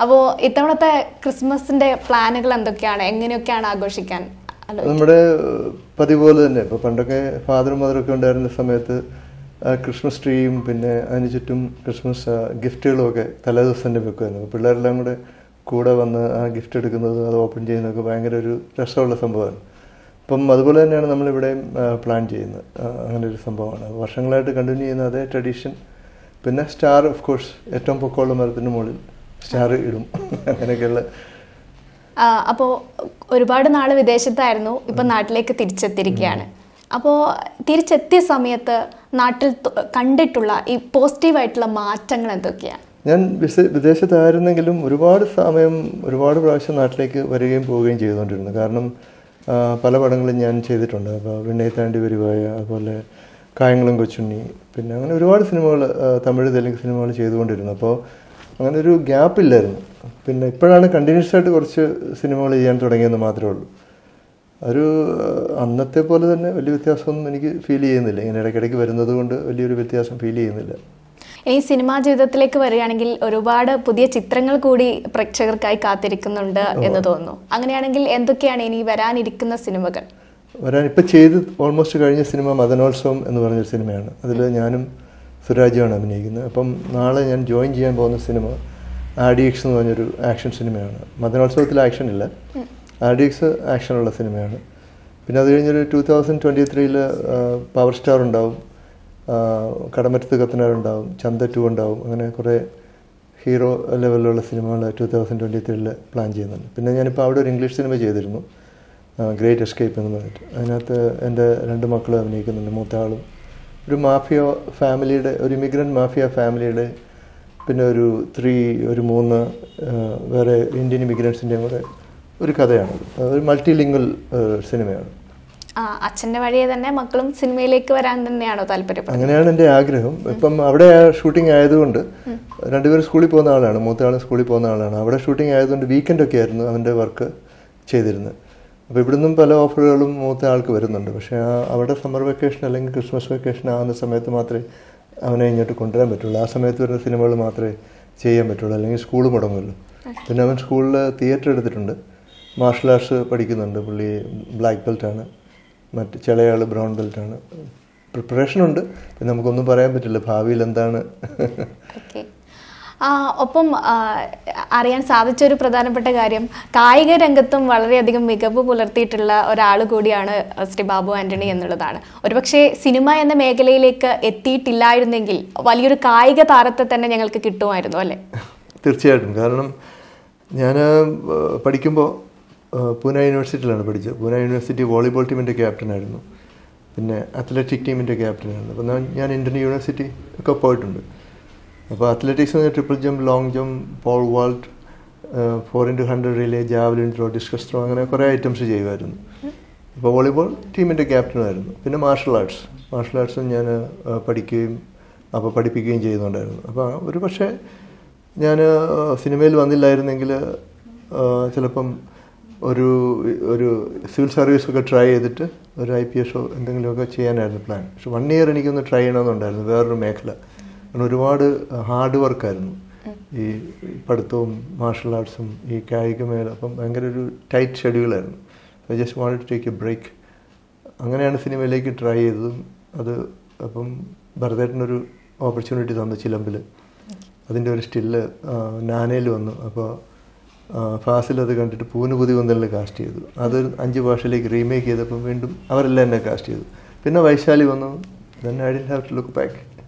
അപ്പോൾ ഇത്തവണത്തെ ക്രിസ്മസിന്റെ പ്ലാനുകൾ എന്തൊക്കെയാണ് എങ്ങനെയൊക്കെയാണ് ആഘോഷിക്കാൻ അല്ല നമ്മുടെ ഏഹ്, പതിവ് പോലെ തന്നെ ഇപ്പോൾ പണ്ടൊക്കെ ഫാദറും മദറൊക്കെ ഉണ്ടായിരുന്ന സമയത്ത് ആ ക്രിസ്മസ് ട്രീയും പിന്നെ അതിന് ചുറ്റും ക്രിസ്മസ് ആ, ഗിഫ്റ്റുകളും ഒക്കെ തലേദിവസം തന്നെ വെക്കുമായിരുന്നു അപ്പോൾ പിള്ളേരെല്ലാം കൂടെ കൂടെ വന്ന് ആ ഗിഫ്റ്റ് എടുക്കുന്നതും അത് ഓപ്പൺ ചെയ്യുന്നതൊക്കെ ഭയങ്കര ഒരു രസമുള്ള സംഭവമാണ് അപ്പം അതുപോലെ തന്നെയാണ് നമ്മളിവിടെയും ആ, പ്ലാൻ ചെയ്യുന്നത് ആ, അങ്ങനെ ഒരു സംഭവമാണ് വർഷങ്ങളായിട്ട് കണ്ടിന്യൂ ചെയ്യുന്ന അതേ ട്രഡീഷൻ പിന്നെ സ്റ്റാർ ഓഫ് കോഴ്സ് ഏറ്റവും പൊക്കമുള്ള മരത്തിന് മുകളിൽ സ്റ്റാർ ഇടും അങ്ങനെയൊക്കെയുള്ള ആ, അപ്പോ ഒരുപാട് നാള് വിദേശത്തായിരുന്നു ഇപ്പൊ നാട്ടിലേക്ക് തിരിച്ചെത്തിയിരിക്കുകയാണ് അപ്പോൾ തിരിച്ചെത്തിയ സമയത്ത് നാട്ടിൽ ത- കണ്ടിട്ടുള്ള ഈ പോസിറ്റീവായിട്ടുള്ള മാറ്റങ്ങൾ എന്തൊക്കെയാണ് ഞാൻ വിസ വിദേശത്തായിരുന്നെങ്കിലും ഒരുപാട് സമയം ഒരുപാട് പ്രാവശ്യം നാട്ടിലേക്ക് വരികയും പോവുകയും ചെയ്തുകൊണ്ടിരുന്നു കാരണം ആ, പല പടങ്ങളും ഞാൻ ചെയ്തിട്ടുണ്ട് അപ്പോൾ വിണ്ണയെ താണ്ടി വരുവായ അതുപോലെ കായംകുളം കൊച്ചുണ്ണി പിന്നെ അങ്ങനെ ഒരുപാട് സിനിമകൾ തമിഴ് തെലുങ്ക് സിനിമകൾ ചെയ്തുകൊണ്ടിരുന്നു അപ്പോൾ അങ്ങനെ ഒരു ഗ്യാപ്പ് ഇല്ലായിരുന്നു പിന്നെ ഇപ്പോഴാണ് കണ്ടിന്യൂസ് ആയിട്ട് കുറച്ച് സിനിമകൾ ചെയ്യാൻ തുടങ്ങിയെന്ന് മാത്രമേ ഉള്ളൂ ഒരു ആ, അന്നത്തെ പോലെ തന്നെ വലിയ വ്യത്യാസമൊന്നും എനിക്ക് ഫീൽ ചെയ്യുന്നില്ല ഇങ്ങനെ ഇടയ്ക്കിടയ്ക്ക് വരുന്നത് കൊണ്ട് വലിയൊരു വ്യത്യാസം ഫീൽ ചെയ്യുന്നില്ല ഇനി സിനിമാ ജീവിതത്തിലേക്ക് വരികയാണെങ്കിൽ ഒരുപാട് പുതിയ ചിത്രങ്ങൾ കൂടി പ്രേക്ഷകർക്കായി കാത്തിരിക്കുന്നുണ്ട് എന്ന് തോന്നുന്നു അങ്ങനെയാണെങ്കിൽ എന്തൊക്കെയാണ് ഇനി വരാനിരിക്കുന്ന സിനിമകൾ വരാൻ ഇപ്പം ചെയ്ത് ഓൾമോസ്റ്റ് കഴിഞ്ഞ സിനിമ മദനോത്സവം എന്ന് പറഞ്ഞൊരു സിനിമയാണ് അതിൽ ഞാനും സുരാജുമാണ് അഭിനയിക്കുന്നത് അപ്പം നാളെ ഞാൻ ജോയിൻ ചെയ്യാൻ പോകുന്ന സിനിമ ആഡിയക്സ് എന്ന് പറഞ്ഞൊരു ആക്ഷൻ സിനിമയാണ് മദനോത്സവത്തിൽ ആക്ഷൻ ഇല്ല ആഡിയക്സ് ആക്ഷനുള്ള സിനിമയാണ് പിന്നെ അത് കഴിഞ്ഞൊരു ടൂ തൗസൻഡ് ട്വൻറ്റി ത്രീയിൽ പവർ സ്റ്റാർ ഉണ്ടാവും ആ, കടമറ്റത്ത് കത്തനാറുണ്ടാവും ചന്ത ടു ഉണ്ടാവും അങ്ങനെ കുറേ ഹീറോ ലെവലിലുള്ള സിനിമകൾ ടൂ തൗസൻഡ് ട്വൻറ്റി ത്രീയിൽ പ്ലാൻ ചെയ്യുന്നുണ്ട് പിന്നെ ഞാനിപ്പോൾ അവിടെ ഒരു ഇംഗ്ലീഷ് സിനിമ ചെയ്തിരുന്നു ഗ്രേറ്റ് എസ്കേപ്പ് എന്ന് പറഞ്ഞിട്ട് അതിനകത്ത് എൻ്റെ രണ്ട് മക്കളും അഭിനയിക്കുന്നുണ്ട് മൂത്ത ആളും ഒരു മാഫിയ ഫാമിലിയുടെ ഒരു ഇമിഗ്രൻ്റ് മാഫിയ ഫാമിലിയുടെ പിന്നെ ഒരു ത്രീ ഒരു മൂന്ന് ആ, വേറെ ഇന്ത്യൻ ഇമിഗ്രൻസിൻ്റെയും കൂടെ ഒരു കഥയാണ് ഒരു മൾട്ടി ലിംഗ്വൽ സിനിമയാണ് ആ അച്ഛന്റെ വഴിയെ തന്നെ മക്കളും സിനിമയിലേക്ക് വരാൻ തന്നെയാണോ താല്പര്യപ്പെടുന്നത് അങ്ങനെയാണ് എൻ്റെ ആഗ്രഹം ഇപ്പം അവിടെ ഷൂട്ടിംഗ് ആയതുകൊണ്ട് രണ്ടുപേരും സ്കൂളിൽ പോകുന്ന ആളാണ് മൂത്ത ആൾ സ്കൂളിൽ പോകുന്ന ആളാണ് അവിടെ ഷൂട്ടിംഗ് ആയതുകൊണ്ട് വീക്കെൻഡ് ഒക്കെ ആയിരുന്നു അവൻ്റെ വർക്ക് ചെയ്തിരുന്നത് അപ്പോൾ ഇവിടുന്നും പല ഓഫറുകളും മൂത്ത ആൾക്ക് വരുന്നുണ്ട് പക്ഷേ ആ അവിടെ സമ്മർ വെക്കേഷൻ അല്ലെങ്കിൽ ക്രിസ്മസ് വെക്കേഷൻ ആകുന്ന സമയത്ത് മാത്രമേ അവനെ ഇങ്ങോട്ട് കൊണ്ടുവരാൻ പറ്റുള്ളൂ ആ സമയത്ത് വരുന്ന സിനിമകൾ മാത്രമേ ചെയ്യാൻ പറ്റുള്ളൂ അല്ലെങ്കിൽ സ്കൂൾ മുടങ്ങുമല്ലോ പിന്നെ അവൻ സ്കൂളിൽ തിയേറ്റർ എടുത്തിട്ടുണ്ട് മാർഷൽ ആർട്സ് പഠിക്കുന്നുണ്ട് പുള്ളി ബ്ലാക്ക് ബെൽറ്റാണ് മറ്റ് ചിലയാൾ ബ്രൗൺ ബെൽറ്റാണ് പ്രിപ്പറേഷൻ ഉണ്ട് പിന്നെ നമുക്കൊന്നും പറയാൻ പറ്റില്ല ഭാവിയിൽ എന്താണ് ഓക്കെ ആ ഒപ്പം ആ, അറിയാൻ സാധിച്ച ഒരു പ്രധാനപ്പെട്ട കാര്യം കായിക രംഗത്തും വളരെയധികം മികവ് പുലർത്തിയിട്ടുള്ള ഒരാൾ കൂടിയാണ് ശ്രീ ബാബു ആന്റണി എന്നുള്ളതാണ് ഒരുപക്ഷെ സിനിമ എന്ന മേഖലയിലേക്ക് എത്തിയിട്ടില്ലായിരുന്നെങ്കിൽ വലിയൊരു കായിക താരത്തെ തന്നെ ഞങ്ങൾക്ക് കിട്ടുമായിരുന്നു അല്ലേ തീർച്ചയായിട്ടും കാരണം ഞാൻ പഠിക്കുമ്പോൾ പൂനെ യൂണിവേഴ്സിറ്റിയിലാണ് പഠിച്ചത് പൂനെ യൂണിവേഴ്സിറ്റി വോളിബോൾ ടീമിൻ്റെ ക്യാപ്റ്റനായിരുന്നു പിന്നെ അത്ലറ്റിക് ടീമിൻ്റെ ക്യാപ്റ്റനായിരുന്നു അപ്പോൾ ഞാൻ ഞാൻ ഇന്ത്യൻ യൂണിവേഴ്സിറ്റി ഒക്കെ പോയിട്ടുണ്ട് അപ്പോൾ അത്ലറ്റിക്സ് എന്ന് triple jump long jump pole vault four into hundred relay javelin throw discus throw അങ്ങനെ കുറേ ഐറ്റംസ് ചെയ്യുമായിരുന്നു അപ്പോൾ വോളിബോൾ ടീമിൻ്റെ ക്യാപ്റ്റനായിരുന്നു പിന്നെ മാർഷൽ ആർട്സ് മാർഷൽ ആർട്സും ഞാൻ ആ, പഠിക്കുകയും അപ്പോൾ പഠിപ്പിക്കുകയും ചെയ്യുന്നുണ്ടായിരുന്നു അപ്പോൾ ഒരു പക്ഷേ ഞാൻ സിനിമയിൽ വന്നില്ലായിരുന്നെങ്കിൽ ആ, ചിലപ്പം ഒരു ഒരു സിവിൽ സർവീസ് ഒക്കെ ട്രൈ ചെയ്തിട്ട് ഒരു ഐ പി എസോ എന്തെങ്കിലുമൊക്കെ ചെയ്യാനായിരുന്നു പ്ലാൻ പക്ഷെ വൺ ഇയർ എനിക്കൊന്ന് ട്രൈ ചെയ്യണമെന്നുണ്ടായിരുന്നു വേറൊരു മേഖല കാരണം ഒരുപാട് ഹാർഡ് വർക്കായിരുന്നു ഈ പഠിത്തവും മാർഷൽ ആർട്സും ഈ കായിക മേഖല അപ്പം ഭയങ്കര ഒരു ടൈറ്റ് ഷെഡ്യൂളായിരുന്നു I just want to take a break അങ്ങനെയാണ് സിനിമയിലേക്ക് ട്രൈ ചെയ്തതും അത് അപ്പം ഭരതേട്ടനൊരു ഓപ്പർച്യൂണിറ്റി തന്നു ചിലമ്പിൽ അതിൻ്റെ ഒരു സ്റ്റില്ല് നാനയിൽ വന്നു അപ്പോൾ ഫാസിൽ അത് കണ്ടിട്ട് പൂന് പുതി വന്നലിൽ കാസ്റ്റ് ചെയ്തു അത് അഞ്ച് ഭാഷയിലേക്ക് റീമേക്ക് ചെയ്തപ്പോൾ വീണ്ടും അവരെല്ലാം എന്നെ കാസ്റ്റ് ചെയ്തു പിന്നെ വൈശാലി വന്നു then I'd have to look back